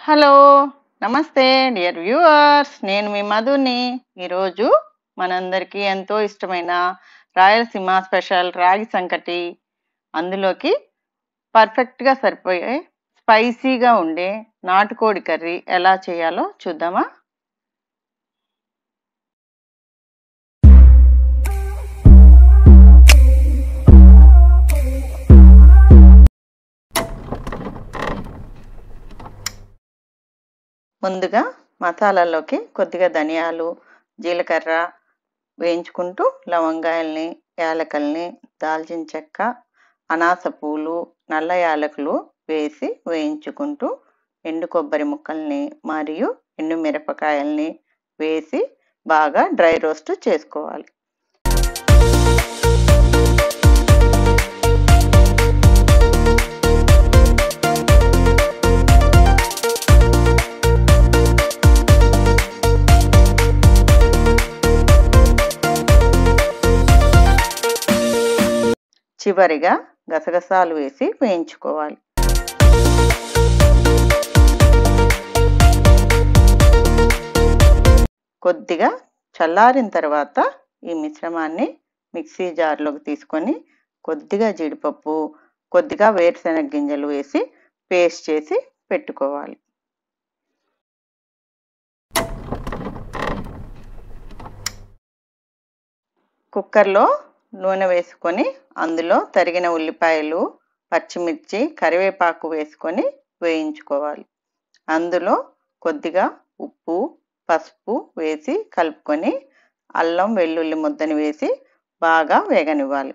hello నమస్తే dear viewers నేను మీ మధుని ఈరోజు మనందరికీ ఎంతో ఇష్టమైన రాయలసీమ స్పెషల్ రాగి సంకటి అందులోకి పర్ఫెక్ట్గా సరిపోయే స్పైసీగా ఉండే నాటుకోడి కర్రీ ఎలా చేయాలో చూద్దామా ముందుగా మసాలాలోకి కొద్దిగా ధనియాలు జీలకర్ర వేయించుకుంటూ లవంగాయల్ని యాలకల్ని దాల్చిన చెక్క అనాస పూలు నల్ల యాలకులు వేసి వేయించుకుంటూ ఎండు కొబ్బరి ముక్కల్ని మరియు ఎండు మిరపకాయల్ని వేసి బాగా డ్రై రోస్ట్ చేసుకోవాలి చివరిగా గసగసాలు వేసి వేయించుకోవాలి కొద్దిగా చల్లారిన తర్వాత ఈ మిశ్రమాన్ని మిక్సీ జార్లోకి తీసుకొని కొద్దిగా జీడిపప్పు కొద్దిగా వేరుశెనగ గింజలు వేసి పేస్ట్ చేసి పెట్టుకోవాలి కుక్కర్లో నూనె వేసుకొని అందులో తరిగిన ఉల్లిపాయలు పచ్చిమిర్చి కరివేపాకు వేసుకొని వేయించుకోవాలి అందులో కొద్దిగా ఉప్పు పసుపు వేసి కలుపుకొని అల్లం వెల్లుల్లి ముద్దని వేసి బాగా వేగనివ్వాలి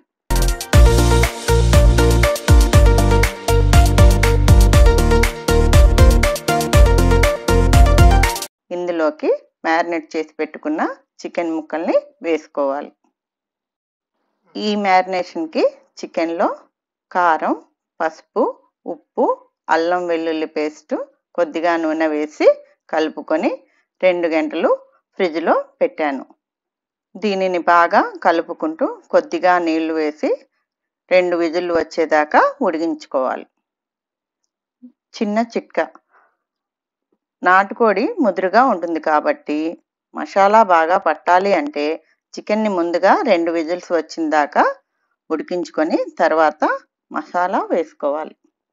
ఇందులోకి మ్యారినేట్ చేసి పెట్టుకున్న చికెన్ ముక్కల్ని వేసుకోవాలి ఈ మ్యారినేషన్కి చికెన్లో కారం పసుపు ఉప్పు అల్లం వెల్లుల్లి పేస్ట్ కొద్దిగా నూనె వేసి కలుపుకొని రెండు గంటలు ఫ్రిడ్జ్లో పెట్టాను దీనిని బాగా కలుపుకుంటూ కొద్దిగా నీళ్లు వేసి రెండు విజులు వచ్చేదాకా ఉడిగించుకోవాలి చిన్న చిట్కా నాటుకోడి ముదురుగా ఉంటుంది కాబట్టి మసాలా బాగా పట్టాలి అంటే చికెన్ని ముందుగా రెండు విజిల్స్ వచ్చిన దాకా ఉడికించుకొని తర్వాత మసాలా వేసుకోవాలి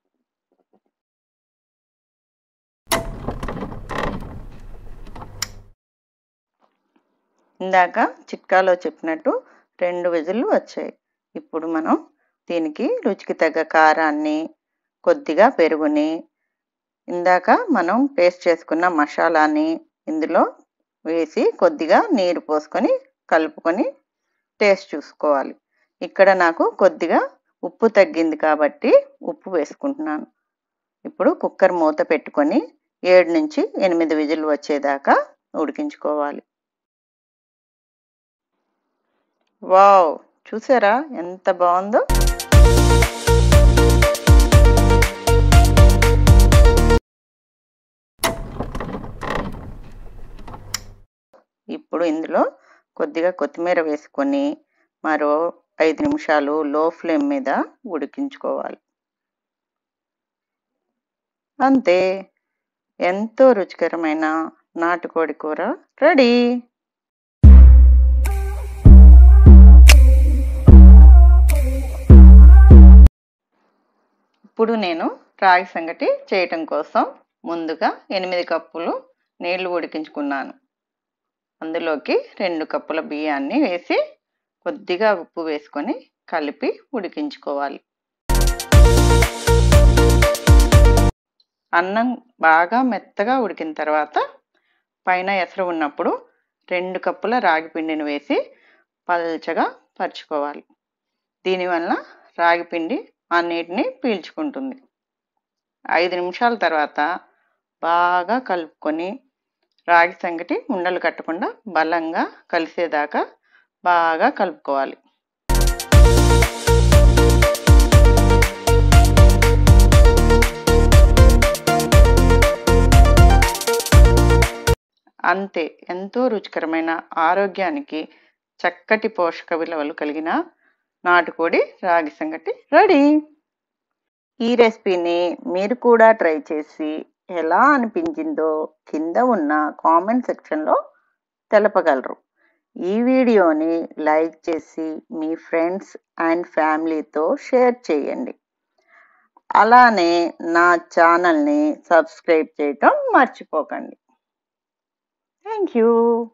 ఇందాక చిట్కాలో చెప్పినట్టు రెండు విజిల్లు వచ్చాయి ఇప్పుడు మనం దీనికి రుచికి తగ్గ కారాన్ని కొద్దిగా పెరుగుని ఇందాక మనం పేస్ట్ చేసుకున్న మసాలాని ఇందులో వేసి కొద్దిగా నీరు పోసుకొని కలుపుకొని టేస్ట్ చూసుకోవాలి ఇక్కడ నాకు కొద్దిగా ఉప్పు తగ్గింది కాబట్టి ఉప్పు వేసుకుంటున్నాను ఇప్పుడు కుక్కర్ మూత పెట్టుకొని ఏడు నుంచి ఎనిమిది విజిల్ వచ్చేదాకా ఉడికించుకోవాలి వావ్ చూసారా ఎంత బాగుందో ఇప్పుడు ఇందులో కొద్దిగా కొత్తిమీర వేసుకొని మరో ఐదు నిమిషాలు లో ఫ్లేమ్ మీద ఉడికించుకోవాలి అంతే ఎంతో రుచికరమైన నాటుకోడి కూర రెడీ ఇప్పుడు నేను రాగి సంగటి చేయటం కోసం ముందుగా ఎనిమిది కప్పులు నీళ్లు ఉడికించుకున్నాను అందులోకి రెండు కప్పుల బియ్యాన్ని వేసి కొద్దిగా ఉప్పు వేసుకొని కలిపి ఉడికించుకోవాలి అన్నం బాగా మెత్తగా ఉడికిన తర్వాత పైన ఎసరు ఉన్నప్పుడు రెండు కప్పుల రాగి పిండిని వేసి పల్చగా పరుచుకోవాలి దీనివల్ల రాగి పిండి ఆ నీటిని పీల్చుకుంటుంది ఐదు నిమిషాల తర్వాత బాగా కలుపుకొని రాగి సంగటి ఉండలు కట్టకుండా బలంగా కలిసేదాకా బాగా కలుపుకోవాలి అంతే ఎంతో రుచికరమైన ఆరోగ్యానికి చక్కటి పోషక విలువలు కలిగిన నాటుకోడి రాగి సంగటి రెడీ ఈ రెసిపీని మీరు కూడా ట్రై చేసి ఎలా అనిపించిందో కింద ఉన్న కామెంట్ సెక్షన్లో తెలపగలరు ఈ వీడియోని లైక్ చేసి మీ ఫ్రెండ్స్ అండ్ ఫ్యామిలీతో షేర్ చేయండి అలానే నా ఛానల్ని సబ్స్క్రైబ్ చేయటం మర్చిపోకండి థ్యాంక్ యూ